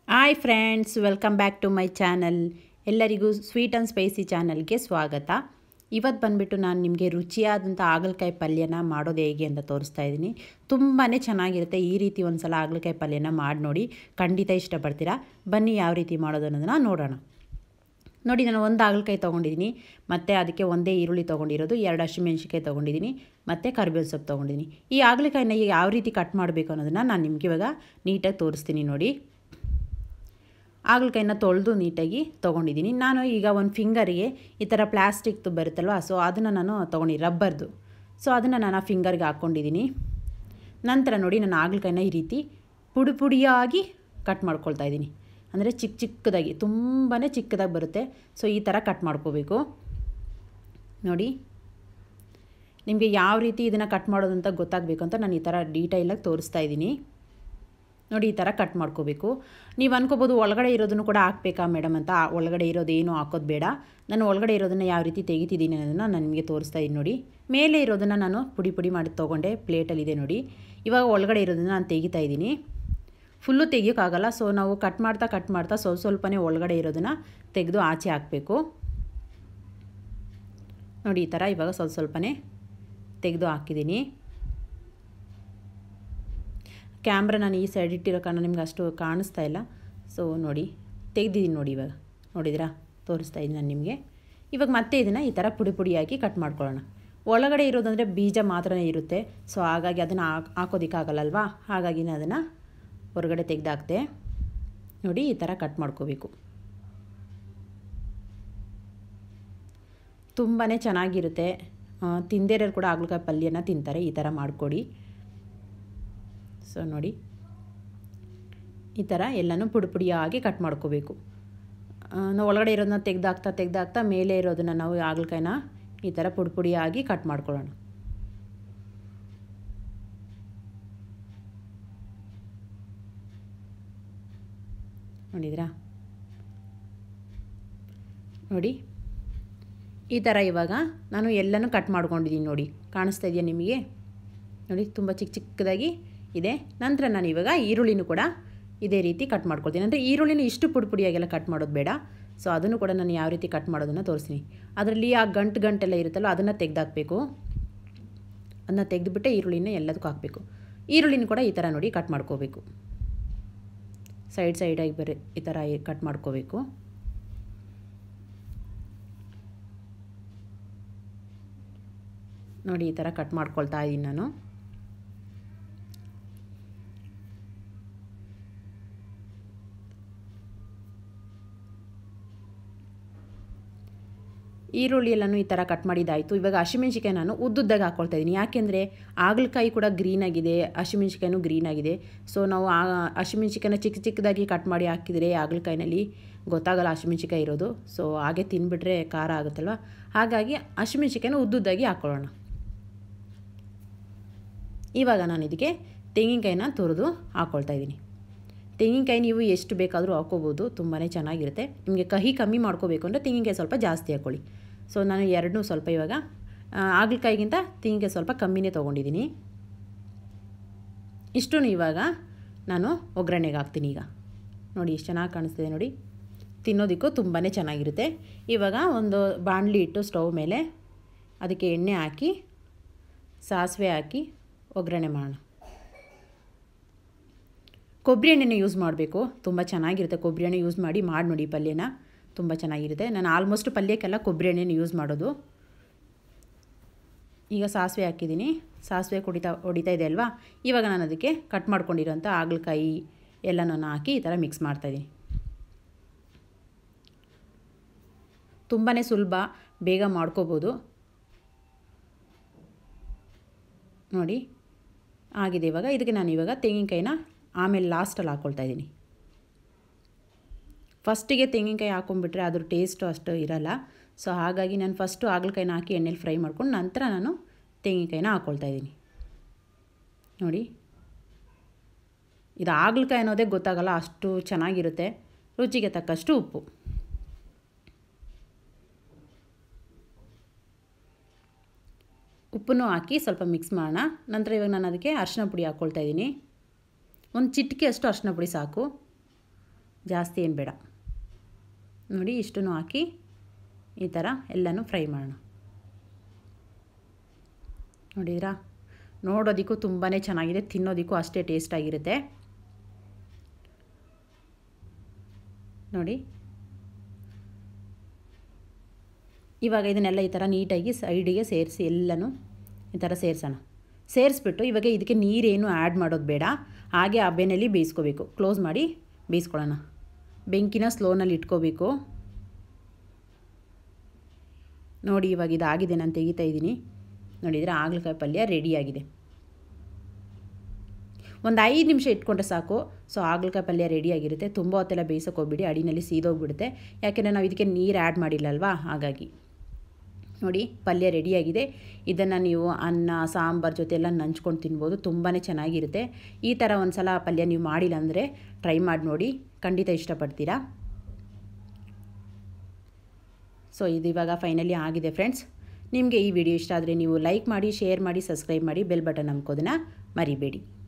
hi friends welcome back to my channel ಎಲ್ಲರಿಗೂ sweet and spicy ಚಾನಲ್ಗೆ ಸ್ವಾಗತ ಇವತ್ತು ಬಂದುಬಿಟ್ಟು ನಾನು ನಿಮಗೆ ರುಚಿಯಾದಂಥ ಹಾಗಲಕಾಯಿ ಪಲ್ಯನ ಮಾಡೋದು ಹೇಗೆ ಅಂತ ತೋರಿಸ್ತಾ ಇದ್ದೀನಿ ತುಂಬಾ ಚೆನ್ನಾಗಿರುತ್ತೆ ಈ ರೀತಿ ಒಂದು ಸಲ ಹಾಗಲಕಾಯಿ ಪಲ್ಯನ ಮಾಡಿ ನೋಡಿ ಖಂಡಿತ ಇಷ್ಟಪಡ್ತೀರಾ ಬನ್ನಿ ಯಾವ ರೀತಿ ಮಾಡೋದು ಅನ್ನೋದನ್ನು ನೋಡೋಣ ನೋಡಿ ನಾನು ಒಂದು ಹಾಗಲಕಾಯಿ ತೊಗೊಂಡಿದ್ದೀನಿ ಮತ್ತು ಅದಕ್ಕೆ ಒಂದೇ ಈರುಳ್ಳಿ ತೊಗೊಂಡಿರೋದು ಎರಡು ಹಸಿಮೆಣ್ಸಿಕಾಯಿ ತೊಗೊಂಡಿದ್ದೀನಿ ಮತ್ತು ಕರಿಬೇವು ಸೊಪ್ಪು ತೊಗೊಂಡಿದ್ದೀನಿ ಈ ಹಾಗಲಕಾಯಿನ ಯಾವ ರೀತಿ ಕಟ್ ಮಾಡಬೇಕು ಅನ್ನೋದನ್ನು ನಾನು ನಿಮಗೆ ಇವಾಗ ನೀಟಾಗಿ ತೋರಿಸ್ತೀನಿ ನೋಡಿ ಹಾಗಲಕಾಯಿನ ತೊಳೆದು ನೀಟಾಗಿ ತೊಗೊಂಡಿದ್ದೀನಿ ನಾನು ಈಗ ಒಂದು ಫಿಂಗರಿಗೆ ಈ ಥರ ಪ್ಲಾಸ್ಟಿಕ್ದು ಬರುತ್ತಲ್ವ ಸೊ ಅದನ್ನು ನಾನು ತೊಗೊಂಡು ರಬ್ಬರ್ದು ಸೊ ಅದನ್ನು ನಾನು ಆ ಫಿಂಗರ್ಗೆ ಹಾಕ್ಕೊಂಡಿದ್ದೀನಿ ನಂತರ ನೋಡಿ ನಾನು ಹಾಗಲಕಾಯಿನ ಈ ರೀತಿ ಪುಡಿ ಪುಡಿಯಾಗಿ ಕಟ್ ಮಾಡ್ಕೊಳ್ತಾ ಇದ್ದೀನಿ ಅಂದರೆ ಚಿಕ್ಕ ಚಿಕ್ಕದಾಗಿ ತುಂಬಾ ಚಿಕ್ಕದಾಗಿ ಬರುತ್ತೆ ಸೊ ಈ ಥರ ಕಟ್ ಮಾಡ್ಕೋಬೇಕು ನೋಡಿ ನಿಮಗೆ ಯಾವ ರೀತಿ ಇದನ್ನು ಕಟ್ ಮಾಡೋದು ಅಂತ ಗೊತ್ತಾಗಬೇಕು ಅಂತ ನಾನು ಈ ಥರ ಡೀಟೈಲಾಗಿ ತೋರಿಸ್ತಾ ಇದ್ದೀನಿ ನೋಡಿ ಈ ಥರ ಕಟ್ ಮಾಡ್ಕೋಬೇಕು ನೀವು ಅನ್ಕೋಬೋದು ಒಳಗಡೆ ಇರೋದನ್ನು ಕೂಡ ಹಾಕ್ಬೇಕಾ ಮೇಡಮ್ ಅಂತ ಒಳಗಡೆ ಇರೋದು ಏನು ಹಾಕೋದು ಬೇಡ ನಾನು ಒಳಗಡೆ ಇರೋದನ್ನು ಯಾವ ರೀತಿ ತೆಗಿತಿದ್ದೀನಿ ಅನ್ನೋದನ್ನು ನಾನು ನಿಮಗೆ ತೋರಿಸ್ತಾ ಇದ್ದೀನಿ ನೋಡಿ ಮೇಲೆ ಇರೋದನ್ನು ನಾನು ಪುಡಿ ಪುಡಿ ಮಾಡಿ ತೊಗೊಂಡೆ ಪ್ಲೇಟಲ್ಲಿದೆ ನೋಡಿ ಇವಾಗ ಒಳಗಡೆ ಇರೋದನ್ನು ನಾನು ತೆಗಿತಾ ಇದ್ದೀನಿ ಫುಲ್ಲು ತೆಗಿಯೋಕ್ಕಾಗಲ್ಲ ಸೊ ನಾವು ಕಟ್ ಮಾಡ್ತಾ ಕಟ್ ಮಾಡ್ತಾ ಸ್ವಲ್ಪ ಸ್ವಲ್ಪನೇ ಒಳಗಡೆ ಇರೋದನ್ನು ತೆಗೆದು ಆಚೆ ಹಾಕಬೇಕು ನೋಡಿ ಈ ಥರ ಇವಾಗ ಸ್ವಲ್ಪ ಸ್ವಲ್ಪನೇ ತೆಗೆದು ಹಾಕಿದ್ದೀನಿ ಕ್ಯಾಮ್ರಾ ನಾನು ಈ ಸೈಡ್ ಇಟ್ಟಿರೋ ಕಾರಣ ನಿಮ್ಗೆ ಅಷ್ಟು ಕಾಣಿಸ್ತಾ ಇಲ್ಲ ಸೊ ನೋಡಿ ತೆಗ್ದಿದ್ದೀನಿ ನೋಡಿ ಇವಾಗ ನೋಡಿದ್ರಾ ತೋರಿಸ್ತಾ ಇದ್ದೀನಿ ನಾನು ನಿಮಗೆ ಇವಾಗ ಮತ್ತೆ ಇದನ್ನು ಈ ಥರ ಪುಡಿ ಪುಡಿಯಾಗಿ ಕಟ್ ಮಾಡ್ಕೊಳ್ಳೋಣ ಒಳಗಡೆ ಇರೋದಂದರೆ ಬೀಜ ಮಾತ್ರನೇ ಇರುತ್ತೆ ಸೊ ಹಾಗಾಗಿ ಅದನ್ನು ಹಾಕೋದಿಕ್ಕಾಗಲ್ಲಲ್ವಾ ಹಾಗಾಗಿ ನಾನು ಅದನ್ನು ಹೊರಗಡೆ ತೆಗೆದಾಕ್ದೆ ನೋಡಿ ಈ ಥರ ಕಟ್ ಮಾಡ್ಕೋಬೇಕು ತುಂಬಾ ಚೆನ್ನಾಗಿರುತ್ತೆ ತಿಂದೇರೋರು ಕೂಡ ಹಾಗಲಕಾಯಿ ಪಲ್ಯನ ತಿಂತಾರೆ ಈ ಥರ ಮಾಡಿಕೊಡಿ ಸೊ ನೋಡಿ ಈ ಥರ ಎಲ್ಲನೂ ಪುಡಿ ಪುಡಿಯಾಗಿ ಕಟ್ ಮಾಡ್ಕೋಬೇಕು ನಾವು ಒಳಗಡೆ ಇರೋದನ್ನ ತೆಗ್ದಾಕ್ತಾ ತೆಗ್ದಾಕ್ತಾ ಮೇಲೆ ಇರೋದನ್ನು ನಾವು ಹಾಗಲಕಾಯಿನ ಈ ಥರ ಪುಡಿ ಪುಡಿಯಾಗಿ ಕಟ್ ಮಾಡ್ಕೊಳ್ಳೋಣ ನೋಡಿದ್ರಾ ನೋಡಿ ಈ ಥರ ಇವಾಗ ನಾನು ಎಲ್ಲನೂ ಕಟ್ ಮಾಡ್ಕೊಂಡಿದ್ದೀನಿ ನೋಡಿ ಕಾಣಿಸ್ತಾ ಇದೆಯಾ ನಿಮಗೆ ನೋಡಿ ತುಂಬ ಚಿಕ್ಕ ಚಿಕ್ಕದಾಗಿ ಇದೆ ನಂತರ ನಾನು ಇವಾಗ ಈರುಳ್ಳಿನೂ ಕೂಡ ಇದೇ ರೀತಿ ಕಟ್ ಮಾಡ್ಕೊಳ್ತೀನಿ ಅಂದರೆ ಈರುಳ್ಳಿನ ಇಷ್ಟು ಪುಡಿ ಪುಡಿಯಾಗೆಲ್ಲ ಕಟ್ ಮಾಡೋದು ಬೇಡ ಸೊ ಅದನ್ನು ಕೂಡ ನಾನು ಯಾವ ರೀತಿ ಕಟ್ ಮಾಡೋದನ್ನು ತೋರಿಸ್ತೀನಿ ಅದರಲ್ಲಿ ಆ ಗಂಟು ಗಂಟೆಲ್ಲ ಇರುತ್ತಲ್ಲ ಅದನ್ನು ತೆಗೆದಾಕಬೇಕು ಅದನ್ನ ತೆಗೆದುಬಿಟ್ಟೆ ಈರುಳ್ಳಿನ ಎಲ್ಲದಕ್ಕೂ ಹಾಕಬೇಕು ಈರುಳ್ಳಿನ ಕೂಡ ಈ ಥರ ನೋಡಿ ಕಟ್ ಮಾಡ್ಕೋಬೇಕು ಸೈಡ್ ಸೈಡಾಗಿ ಬರೀ ಈ ಥರ ಕಟ್ ಮಾಡ್ಕೋಬೇಕು ನೋಡಿ ಈ ಥರ ಕಟ್ ಮಾಡ್ಕೊಳ್ತಾ ಇದ್ದೀನಿ ನಾನು ಈರುಳ್ಳಿ ಎಲ್ಲನೂ ಈ ಥರ ಕಟ್ ಮಾಡಿದ್ದಾಯಿತು ಇವಾಗ ಹಸಿಮೆಣ್ಸಿಕಾಯಿ ನಾನು ಉದ್ದುದ್ದಾಗ ಹಾಕ್ಕೊಳ್ತಾ ಇದ್ದೀನಿ ಯಾಕೆಂದರೆ ಹಾಗಲಕಾಯಿ ಕೂಡ ಗ್ರೀನಾಗಿದೆ ಹಸಿಮೆಣ್ಸಿಕಾಯಿನೂ ಗ್ರೀನಾಗಿದೆ ಸೊ ನಾವು ಆ ಹಸಿಮೆಣ್ಸಿಕಾಯಿನ ಚಿಕ್ಕ ಚಿಕ್ಕದಾಗಿ ಕಟ್ ಮಾಡಿ ಹಾಕಿದರೆ ಹಾಗಲಕಾಯಿನಲ್ಲಿ ಗೊತ್ತಾಗಲ್ಲ ಹಸಿಮೆಣ್ಸಿಕಾಯಿ ಇರೋದು ಸೊ ಹಾಗೆ ತಿಂದುಬಿಟ್ರೆ ಖಾರ ಆಗುತ್ತಲ್ವ ಹಾಗಾಗಿ ಹಸಿಮೆಣ್ಸಿಕಾಯಿನ ಉದ್ದುದ್ದಾಗಿ ಹಾಕ್ಕೊಳ್ಳೋಣ ಇವಾಗ ನಾನು ಇದಕ್ಕೆ ತೆಂಗಿನಕಾಯಿನ ತುರಿದು ಹಾಕ್ಕೊಳ್ತಾ ಇದ್ದೀನಿ ತೆಂಗಿನಕಾಯಿ ನೀವು ಎಷ್ಟು ಬೇಕಾದರೂ ಹಾಕ್ಕೋಬೋದು ತುಂಬಾ ಚೆನ್ನಾಗಿರುತ್ತೆ ನಿಮಗೆ ಕಹಿ ಕಮ್ಮಿ ಮಾಡ್ಕೋಬೇಕು ಅಂದರೆ ತೆಂಗಿನಕಾಯಿ ಸ್ವಲ್ಪ ಜಾಸ್ತಿ ಹಾಕ್ಕೊಳ್ಳಿ ಸೊ ನಾನು ಎರಡನ್ನೂ ಸ್ವಲ್ಪ ಇವಾಗ ಹಾಗಲಕಾಯಿಗಿಂತ ತೆಂಗಿನಕಾಯಿ ಸ್ವಲ್ಪ ಕಮ್ಮಿನೇ ತೊಗೊಂಡಿದ್ದೀನಿ ಇಷ್ಟು ಇವಾಗ ನಾನು ಒಗ್ಗರಣೆಗೆ ಹಾಕ್ತೀನಿ ಈಗ ನೋಡಿ ಎಷ್ಟು ಚೆನ್ನಾಗಿ ಕಾಣಿಸ್ತಿದೆ ನೋಡಿ ತಿನ್ನೋದಕ್ಕೂ ತುಂಬಾ ಚೆನ್ನಾಗಿರುತ್ತೆ ಇವಾಗ ಒಂದು ಬಾಣಲಿ ಇಟ್ಟು ಸ್ಟವ್ ಮೇಲೆ ಅದಕ್ಕೆ ಎಣ್ಣೆ ಹಾಕಿ ಸಾಸಿವೆ ಹಾಕಿ ಒಗ್ಗರಣೆ ಮಾಡೋಣ ಕೊಬ್ಬರಿ ಎಣ್ಣೆನ ಯೂಸ್ ಮಾಡಬೇಕು ತುಂಬ ಚೆನ್ನಾಗಿರುತ್ತೆ ಕೊಬ್ಬರಿ ಎಣ್ಣೆ ಯೂಸ್ ಮಾಡಿ ಮಾಡಿ ನೋಡಿ ಪಲ್ಯನ ತುಂಬ ಚೆನ್ನಾಗಿರುತ್ತೆ ನಾನು ಆಲ್ಮೋಸ್ಟ್ ಪಲ್ಯಕ್ಕೆಲ್ಲ ಕೊಬ್ಬರಿ ಎಣ್ಣೆನ ಯೂಸ್ ಮಾಡೋದು ಈಗ ಸಾಸಿವೆ ಹಾಕಿದ್ದೀನಿ ಸಾಸಿವೆ ಕುಡಿತಾ ಹೊಡಿತಾ ಇದೆ ಅಲ್ವಾ ಇವಾಗ ನಾನು ಅದಕ್ಕೆ ಕಟ್ ಮಾಡ್ಕೊಂಡಿರೋಂಥ ಹಾಗಲಕಾಯಿ ಎಲ್ಲನೂ ಹಾಕಿ ಈ ಥರ ಮಿಕ್ಸ್ ಮಾಡ್ತಾಯಿದ್ದೀನಿ ತುಂಬಾ ಸುಲಭ ಬೇಗ ಮಾಡ್ಕೋಬೋದು ನೋಡಿ ಆಗಿದೆ ಇವಾಗ ಇದಕ್ಕೆ ನಾನು ಇವಾಗ ತೆಂಗಿನಕಾಯಿನ ಆಮೇಲೆ ಲಾಸ್ಟಲ್ಲಿ ಹಾಕ್ಕೊಳ್ತಾ ಇದ್ದೀನಿ ಫಸ್ಟಿಗೆ ತೆಂಗಿನಕಾಯಿ ಹಾಕೊಂಡ್ಬಿಟ್ರೆ ಅದ್ರ ಟೇಸ್ಟು ಅಷ್ಟು ಇರಲ್ಲ ಸೊ ಹಾಗಾಗಿ ನಾನು ಫಸ್ಟು ಹಾಗಲಕಾಯಿನ ಹಾಕಿ ಎಣ್ಣೆಲಿ ಫ್ರೈ ಮಾಡ್ಕೊಂಡು ನಂತರ ನಾನು ತೆಂಗಿನಕಾಯಿನ ಹಾಕ್ಕೊಳ್ತಾ ಇದ್ದೀನಿ ನೋಡಿ ಇದು ಹಾಗಲಕಾಯಿ ಅನ್ನೋದೇ ಗೊತ್ತಾಗಲ್ಲ ಅಷ್ಟು ಚೆನ್ನಾಗಿರುತ್ತೆ ರುಚಿಗೆ ತಕ್ಕಷ್ಟು ಉಪ್ಪು ಉಪ್ಪನ್ನು ಹಾಕಿ ಸ್ವಲ್ಪ ಮಿಕ್ಸ್ ಮಾಡೋಣ ನಂತರ ಇವಾಗ ನಾನು ಅದಕ್ಕೆ ಅರಿಶಿನ ಪುಡಿ ಹಾಕ್ಕೊಳ್ತಾ ಇದ್ದೀನಿ ಒಂದು ಚಿಟಿಕೆ ಅಷ್ಟು ಅರಿಶಿನ ಪುಡಿ ಸಾಕು ಜಾಸ್ತಿ ಏನು ಬೇಡ ನೋಡಿ ಇಷ್ಟನ್ನು ಹಾಕಿ ಈ ಥರ ಎಲ್ಲನೂ ಫ್ರೈ ಮಾಡೋಣ ನೋಡಿದ್ರಾ ನೋಡೋದಕ್ಕೂ ತುಂಬಾ ಚೆನ್ನಾಗಿದೆ ತಿನ್ನೋದಕ್ಕೂ ಅಷ್ಟೇ ಟೇಸ್ಟಾಗಿರುತ್ತೆ ನೋಡಿ ಇವಾಗ ಇದನ್ನೆಲ್ಲ ಈ ಥರ ನೀಟಾಗಿ ಸೈಡಿಗೆ ಸೇರಿಸಿ ಎಲ್ಲನೂ ಈ ಥರ ಸೇರಿಸೋಣ ಸೇರಿಸ್ಬಿಟ್ಟು ಇವಾಗ ಇದಕ್ಕೆ ನೀರೇನು ಆ್ಯಡ್ ಮಾಡೋದು ಬೇಡ ಹಾಗೆ ಹಬೆನಲ್ಲಿ ಬೇಯಿಸ್ಕೋಬೇಕು ಕ್ಲೋಸ್ ಮಾಡಿ ಬೇಯಿಸ್ಕೊಳ್ಳೋಣ ಬೆಂಕಿನ ಸ್ಲೋನಲ್ಲಿ ಇಟ್ಕೋಬೇಕು ನೋಡಿ ಇವಾಗ ಇದಾಗಿದೆ ನಾನು ತೆಗಿತಾ ಇದ್ದೀನಿ ನೋಡಿದರೆ ಹಾಗಲಕಾಯಿ ಪಲ್ಯ ರೆಡಿಯಾಗಿದೆ ಒಂದು ಐದು ನಿಮಿಷ ಇಟ್ಕೊಂಡ್ರೆ ಸಾಕು ಸೊ ಹಾಗಲಕಾಯಿ ಪಲ್ಯ ರೆಡಿಯಾಗಿರುತ್ತೆ ತುಂಬ ಹೊತ್ತೆಲ್ಲ ಬೇಯಿಸೋಕೆ ಹೋಗ್ಬಿಡಿ ಅಡಿನಲ್ಲಿ ಸೀದೋಗ್ಬಿಡುತ್ತೆ ಯಾಕೆಂದರೆ ನಾವು ಇದಕ್ಕೆ ನೀರು ಆ್ಯಡ್ ಮಾಡಿಲ್ಲ ಅಲ್ವಾ ಹಾಗಾಗಿ ನೋಡಿ ಪಲ್ಯ ರೆಡಿಯಾಗಿದೆ ಇದನ್ನು ನೀವು ಅನ್ನ ಸಾಂಬಾರು ಜೊತೆ ಎಲ್ಲ ನಂಚ್ಕೊಂಡು ತಿನ್ಬೋದು ತುಂಬಾ ಚೆನ್ನಾಗಿರುತ್ತೆ ಈ ಥರ ಒಂದು ಸಲ ಪಲ್ಯ ನೀವು ಮಾಡಿಲ್ಲ ಅಂದರೆ ಟ್ರೈ ಮಾಡಿ ನೋಡಿ ಖಂಡಿತ ಇಷ್ಟಪಡ್ತೀರಾ ಸೊ ಇದು ಇವಾಗ ಫೈನಲಿ ಆಗಿದೆ ಫ್ರೆಂಡ್ಸ್ ನಿಮಗೆ ಈ ವಿಡಿಯೋ ಇಷ್ಟ ಆದರೆ ನೀವು ಲೈಕ್ ಮಾಡಿ ಶೇರ್ ಮಾಡಿ ಸಬ್ಸ್ಕ್ರೈಬ್ ಮಾಡಿ ಬೆಲ್ ಬಟನ್ ನಂಬ್ಕೋದನ್ನ ಮರಿಬೇಡಿ